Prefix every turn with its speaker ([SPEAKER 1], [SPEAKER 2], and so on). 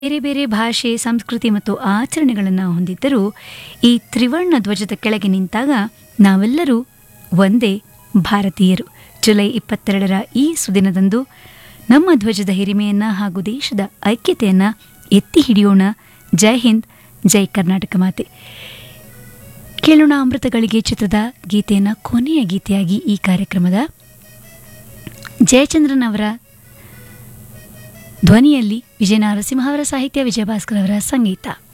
[SPEAKER 1] ಬೇರೆ ಬೇರೆ ಭಾಷೆ ಸಂಸ್ಕೃತಿ ಮತ್ತು ಆಚರಣೆಗಳನ್ನು ಹೊಂದಿದ್ದರೂ ಈ ತ್ರಿವರ್ಣ ಧ್ವಜದ ಕೆಳಗೆ ನಿಂತಾಗ ನಾವೆಲ್ಲರೂ ಒಂದೇ ಭಾರತೀಯರು ಜುಲೈ ಇಪ್ಪತ್ತೆರಡರ ಈ ಸುದಿನದಂದು ನಮ್ಮ ಧ್ವಜದ ಹಿರಿಮೆಯನ್ನು ಹಾಗೂ ದೇಶದ ಐಕ್ಯತೆಯನ್ನು ಎತ್ತಿ ಹಿಡಿಯೋಣ ಜೈ ಹಿಂದ್ ಜೈ ಕರ್ನಾಟಕ ಮಾತೆ ಕೇಳೋಣ ಅಮೃತಗಳಿಗೆ ಚಿತ್ರದ ಗೀತೆಯನ್ನು ಕೊನೆಯ ಗೀತೆಯಾಗಿ ಈ ಕಾರ್ಯಕ್ರಮದ ಜಯಚಂದ್ರನ್ ಅವರ ಧ್ವನಿಯಲ್ಲಿ ವಿಜಯ ನರಸಿಂಹ ಅವರ ಸಾಹಿತ್ಯ ವಿಜಯಭಾಸ್ಕರ್ ಅವರ ಸಂಗೀತ